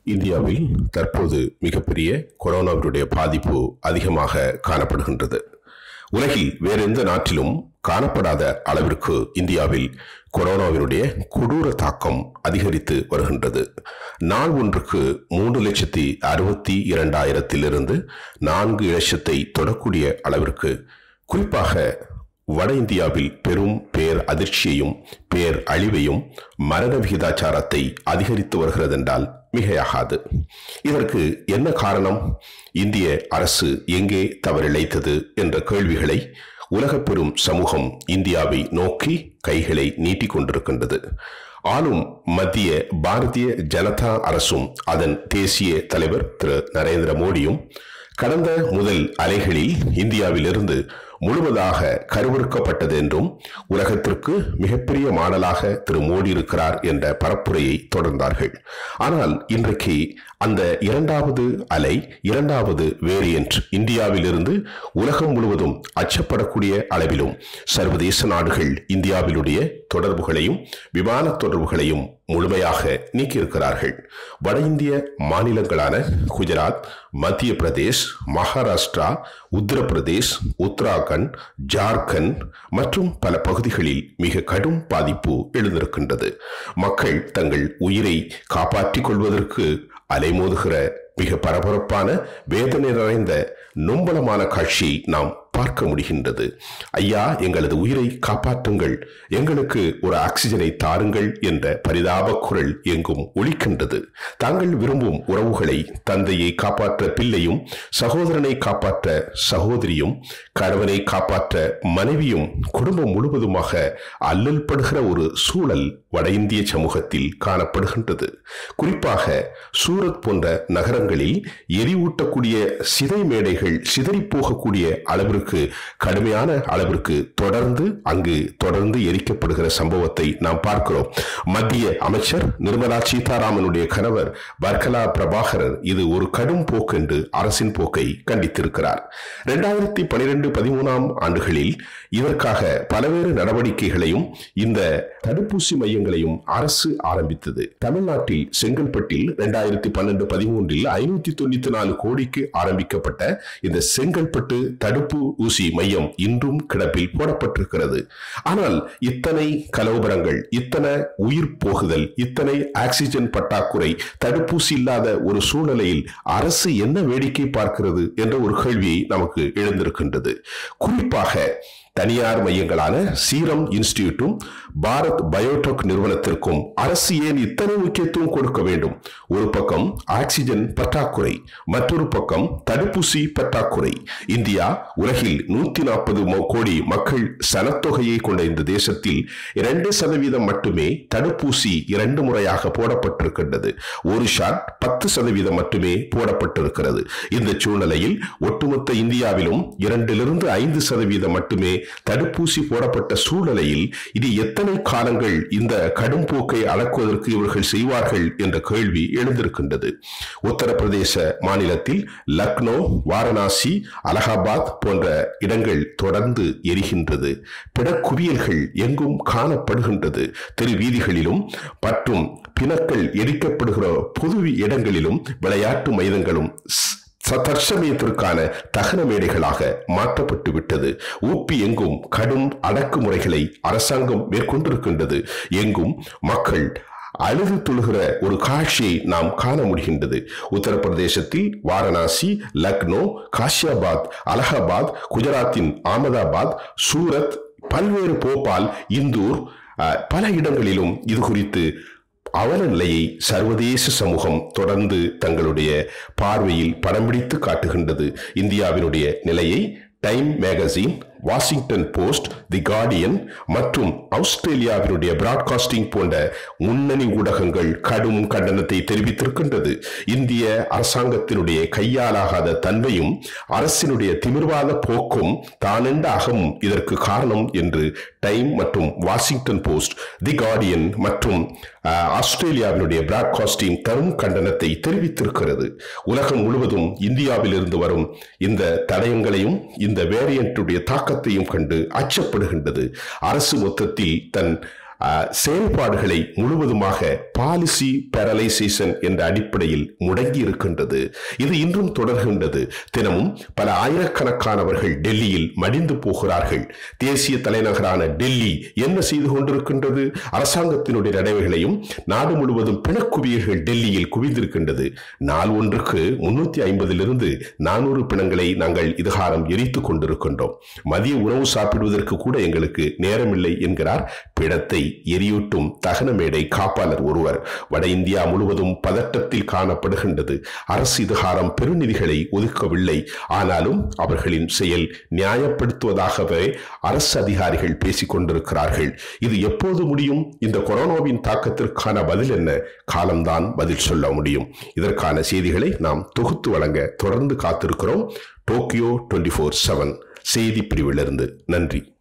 இந்தியாவில் தற்போது மிகப்பெரிய கொரோனாவினுடைய பாதிப்பு அதிகமாக காணப்படுகின்றது உலகில் வேற எந்த நாட்டிலும் காணப்படாத அளவிற்கு இந்தியாவில் கொரோனாவினுடைய கொடூர தாக்கம் அதிகரித்து வருகின்றது நாள் ஒன்றுக்கு மூன்று லட்சத்தி அறுபத்தி இரண்டாயிரத்திலிருந்து நான்கு லட்சத்தை தொடக்கூடிய அளவிற்கு குறிப்பாக வட இந்தியாவில் பெரும் பேர் அதிர்ச்சியையும் பேர் அழிவையும் மரண விகிதாச்சாரத்தை அதிகரித்து வருகிறது என்றால் மிகையாகாது இதற்கு என்ன காரணம் இந்திய அரசு எங்கே தவறிழைத்தது என்ற கேள்விகளை உலக பெரும் சமூகம் இந்தியாவை நோக்கி கைகளை நீட்டிக் கொண்டிருக்கின்றது ஆளும் மத்திய பாரதிய ஜனதா அரசும் அதன் தேசிய தலைவர் திரு நரேந்திர மோடியும் கடந்த முதல் அலைகளில் இந்தியாவிலிருந்து முழுவதாக கருவறுக்கப்பட்டது என்றும் உலகத்திற்கு மிகப்பெரிய மாடலாக திரு மோடி இருக்கிறார் என்ற பரப்புரையை தொடர்ந்தார்கள் ஆனால் இன்றைக்கு அந்த இரண்டாவது அலை இரண்டாவது வேரியன்ட் இந்தியாவிலிருந்து உலகம் முழுவதும் அச்சப்படக்கூடிய அளவிலும் சர்வதேச நாடுகள் இந்தியாவிலுடைய தொடர்புகளையும் விமான தொடர்புகளையும் முழுமையாக நீக்கியிருக்கிறார்கள் வட இந்திய மாநிலங்களான குஜராத் மத்திய பிரதேஷ் மகாராஷ்டிரா உத்தரப்பிரதேஷ் உத்தராகண்ட் ஜார்க்கண்ட் மற்றும் பல பகுதிகளில் மிக கடும் பாதிப்பு எழுந்திருக்கின்றது மக்கள் தங்கள் உயிரை காப்பாற்றிக் கொள்வதற்கு அலைமோதுகிற மிக பரபரப்பான வேதனை நிறைந்த நொம்பலமான காட்சியை நாம் பார்க்க முடிகின்றது ஐயா எங்களது உயிரை காப்பாற்றுங்கள் எங்களுக்கு ஒரு ஆக்சிஜனை தாருங்கள் என்ற பரிதாப குரல் எங்கும் ஒலிக்கின்றது தாங்கள் விரும்பும் உறவுகளை தந்தையை காப்பாற்ற பிள்ளையும் சகோதரனை காப்பாற்ற சகோதரியும் கணவனை காப்பாற்ற மனைவியும் குடும்பம் முழுவதுமாக அல்லல் படுகிற ஒரு சூழல் வட இந்திய சமூகத்தில் காணப்படுகின்றது குறிப்பாக சூரத் போன்ற நகரங்களில் எரிவூட்டக்கூடிய சிதை மேடைகள் சிதறி போகக்கூடிய அளவிற்கு கடுமையான அளவிற்கு தொடர்ந்து அங்கு தொடர்ந்து எரிக்கப்படுகிற சம்பவத்தை நாம் பார்க்கிறோம் மத்திய அமைச்சர் நிர்மலா சீதாராமனுடைய கணவர் வர்கலா பிரபாகரர் இது ஒரு கடும் போக்கு என்று அரசின் போக்கை கண்டித்திருக்கிறார் இரண்டாயிரத்தி பனிரெண்டு பதிமூணாம் ஆண்டுகளில் இதற்காக பல்வேறு நடவடிக்கைகளையும் இந்த தடுப்பூசி மையங்களையும் அரசு ஆரம்பித்தது தமிழ்நாட்டில் செங்கல்பட்டில் இரண்டாயிரத்தி பன்னெண்டு பதிமூன்றில் ஐநூத்தி தொண்ணூத்தி நாலு கோடிக்கு ஆரம்பிக்கப்பட்ட இந்த செங்கல்பட்டு தடுப்பு ஊசி மையம் இன்றும் கிடப்பில் போடப்பட்டிருக்கிறது ஆனால் இத்தனை கலவரங்கள் இத்தனை உயிர் போகுதல் இத்தனை ஆக்சிஜன் பற்றாக்குறை தடுப்பூசி இல்லாத ஒரு சூழ்நிலையில் அரசு என்ன வேடிக்கை பார்க்கிறது என்ற ஒரு கேள்வியை நமக்கு எழுந்திருக்கின்றது குறிப்பாக தனியார் மையங்களான சீரம் இன்ஸ்டிடியூட்டும் பாரத் பயோடெக் நிறுவனத்திற்கும் அரசு ஏன் இத்தனை முக்கியத்துவம் கொடுக்க வேண்டும் ஒரு பக்கம் ஆக்சிஜன் பற்றாக்குறை மற்றொரு பக்கம் தடுப்பூசி பற்றாக்குறை இந்தியா உலகில் நூத்தி நாற்பது கோடி மக்கள் சனத்தொகையை கொண்ட இந்த தேசத்தில் இரண்டு சதவீதம் மட்டுமே தடுப்பூசி இரண்டு முறையாக போடப்பட்டிருக்கின்றது ஒரு ஷாட் பத்து சதவீதம் மட்டுமே போடப்பட்டிருக்கிறது இந்த சூழ்நிலையில் ஒட்டுமொத்த இந்தியாவிலும் இரண்டிலிருந்து ஐந்து சதவீதம் மட்டுமே தடுப்பூசி போடப்பட்ட சூழ்நிலையில் இது எத்தனை காலங்கள் இந்த கடும் போக்கை அளக்குவதற்கு இவர்கள் செய்வார்கள் என்ற கேள்வி எழுந்திருக்கின்றது உத்தரப்பிரதேச மாநிலத்தில் லக்னோ வாரணாசி அலகாபாத் போன்ற இடங்கள் தொடர்ந்து எரிகின்றது பிடக்குவியல்கள் எங்கும் காணப்படுகின்றது தெரு வீதிகளிலும் மற்றும் பிணக்கள் எரிக்கப்படுகிற பொது இடங்களிலும் விளையாட்டு மைதங்களும் தற்சமயத்திற்கான தகன மேடைகளாக மாற்றப்பட்டு விட்டது ஊப்பி எங்கும் கடும் அடக்குமுறைகளை அரசாங்கம் மேற்கொண்டிருக்கின்றது எங்கும் மக்கள் அழுது தொழுகிற ஒரு காட்சியை நாம் காண முடிகின்றது உத்தரப்பிரதேசத்தில் வாரணாசி லக்னோ காஷியாபாத் அலகாபாத் குஜராத்தின் அகமதாபாத் சூரத் பல்வேறு போபால் இந்தூர் பல இடங்களிலும் இது குறித்து அவல நிலையை சர்வதேச சமூகம் தொடர்ந்து தங்களுடைய பார்வையில் படம் பிடித்து காட்டுகின்றது இந்தியாவினுடைய நிலையை Time magazine Washington Post the Guardian மற்றும் ஆஸ்திரேலியாவினுடைய பிராட்காஸ்டிங் போன்ற முன்னணி ஊடகங்கள் கடும் கண்டனத்தை தெரிவித்திருக்கின்றது இந்திய அரசாங்கத்தினுடைய கையாலாகாத தன்மையும் அரசினுடைய திமிர்வாத போக்கும் தானெண்ட அகமும் இதற்கு காரணம் என்று டைம் மற்றும் வாஷிங்டன் போஸ்ட் தி கார்டியன் மற்றும் ஆஸ்திரேலியாவினுடைய பிராட்காஸ்டிங் தரும் கண்டனத்தை தெரிவித்திருக்கிறது உலகம் முழுவதும் இந்தியாவில் இருந்து வரும் இந்த தடயங்களையும் இந்த வேரியன்ட்டுடைய தாக்கத்தையும் கண்டு அச்சப்படுகின்றது அரசு மொத்தத்தில் தன் அஹ், செயல்பாடுகளை முழுவதுமாக பாலிசி பேரலைசேஷன் என்ற அடிப்படையில் முடங்கி இருக்கின்றது இது இன்றும் தொடர்கின்றது தினமும் பல ஆயிரக்கணக்கானவர்கள் டெல்லியில் மடிந்து போகிறார்கள் தேசிய தலைநகரான டெல்லி என்ன செய்து கொண்டிருக்கின்றது அரசாங்கத்தினுடைய நடைமுறைகளையும் நாடு முழுவதும் பிணக்குவியல்கள் டெல்லியில் குவிந்திருக்கின்றது நாள் ஒன்றுக்கு முன்னூத்தி ஐம்பதிலிருந்து நானூறு பிணங்களை நாங்கள் இதுகாரம் எரித்துக் கொண்டிருக்கின்றோம் மதிய உணவு சாப்பிடுவதற்கு கூட எங்களுக்கு நேரமில்லை என்கிறார் பிணத்தை எரியூட்டும் தகன மேடை காப்பாளர் ஒருவர் வட இந்தியா முழுவதும் பதட்டத்தில் காணப்படுகின்றது அரசு இதுகாரம் பெருநிதிகளை ஒதுக்கவில்லை ஆனாலும் அவர்களின் செயல் நியாயப்படுத்துவதாகவே அரசு அதிகாரிகள் பேசிக் கொண்டிருக்கிறார்கள் இது எப்போது முடியும் இந்த கொரோனாவின் தாக்கத்திற்கான பதில் என்ன காலம்தான் பதில் சொல்ல முடியும் இதற்கான செய்திகளை நாம் தொகுத்து வழங்க தொடர்ந்து காத்திருக்கிறோம் டோக்கியோ டுவெண்ட்டி ஃபோர் செவன் செய்தி பிரிவிலிருந்து நன்றி